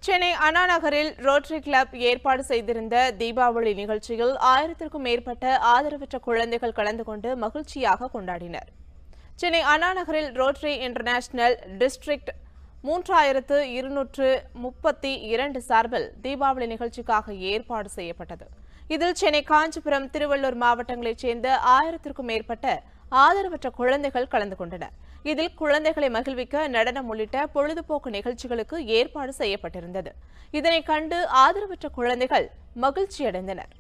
சென்னை அண்ணா நகரில் rotary club ஏற்பாடு செய்திருந்த தீபாவளி நிகழ்ச்சியில் ஆயிரத்திற்கும் மேற்பட்ட ஆதரவற்ற குழந்தைகள் கலந்து கொண்டு மகிழ்ச்சியாக கொண்டாடினர் சென்னை அண்ணா நகரில் ரோட்டரி இன்டர்நேஷனல் டிஸ்ட்ரிக்ட் மூன்றாயிரத்து இருநூற்று முப்பத்தி இரண்டு சார்பில் தீபாவளி நிகழ்ச்சிக்காக ஏற்பாடு செய்யப்பட்டது இதில் சென்னை காஞ்சிபுரம் திருவள்ளூர் மாவட்டங்களைச் சேர்ந்த ஆயிரத்திற்கும் மேற்பட்ட ஆதரவற்ற குழந்தைகள் கலந்து கொண்டனர் இதில் குழந்தைகளை மகிழ்விக்க நடனம் உள்ளிட்ட பொழுதுபோக்கு நிகழ்ச்சிகளுக்கு ஏற்பாடு செய்யப்பட்டிருந்தது இதனை கண்டு ஆதரவற்ற குழந்தைகள் மகிழ்ச்சியடைந்தனர்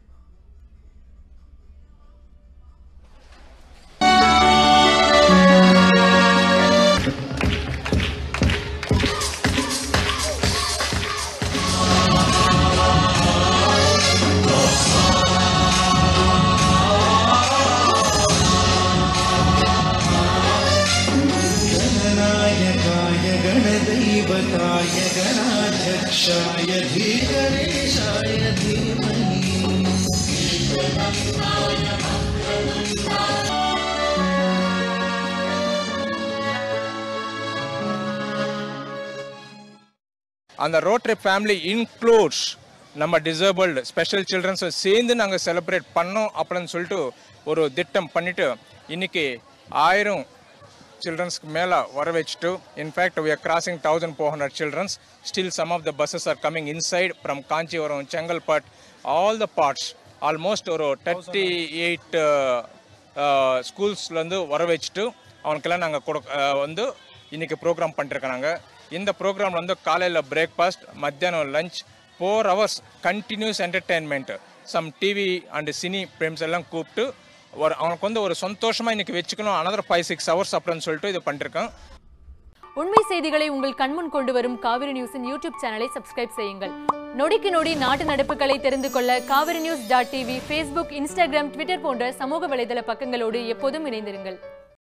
गणनायकाय गणदैवताय गणाध्यक्षाय धीगणेशाय धीमहि அந்த ரோட்டரி ஃபேமிலி இன்க்ளூட்ஸ் நம்ம டிசேபிள்டு ஸ்பெஷல் சில்ட்ரன்ஸை சேர்ந்து நாங்கள் செலிப்ரேட் பண்ணோம் அப்படின்னு சொல்லிட்டு ஒரு திட்டம் பண்ணிட்டு இன்னைக்கு ஆயிரம் சில்ட்ரன்ஸ்க்கு மேலே வர வச்சுட்டு in fact we are crossing thousand four hundred children still some of the buses are coming inside from Kanchipuram Chengalpattu all the parts almost ஒரு தேர்ட்டி எயிட் ஸ்கூல்ஸ்லேருந்து வர வச்சுட்டு அவனுக்கெல்லாம் நாங்கள் கொடு அஹ், வந்து இன்னைக்கு ப்ரோக்ராம் பண்ணிருக்காங்க இந்த ப்ரோக்ராம் வந்து காலையில் பிரேக்ஃபாஸ்ட் மத்தியானம் lunch four hours continuous entertainment some TV and cine films எல்லாம் கூப்பிட்டு ஒரு அவனுக்கு வந்து ஒரு சந்தோஷமாக இன்னைக்கு வச்சுக்கணும் அனதர் ஃபைவ் சிக்ஸ் ஹவர்ஸ் அப்படின்னு சொல்லிட்டு இது பண்ணிருக்கேன் உண்மை செய்திகளை உங்கள் கண்முன் கொண்டு வரும் காவிரி நியூஸின் யூடியூப் சேனலை சப்ஸ்கிரைப் செய்யுங்கள் நொடிக்கு நொடி நாட்டு நடப்புகளை தெரிந்து கொள்ள Kaveri news dot TV Facebook Instagram Twitter போன்ற சமூக வலைதள பக்கங்களோடு எப்போதும் இணைந்திருங்கள்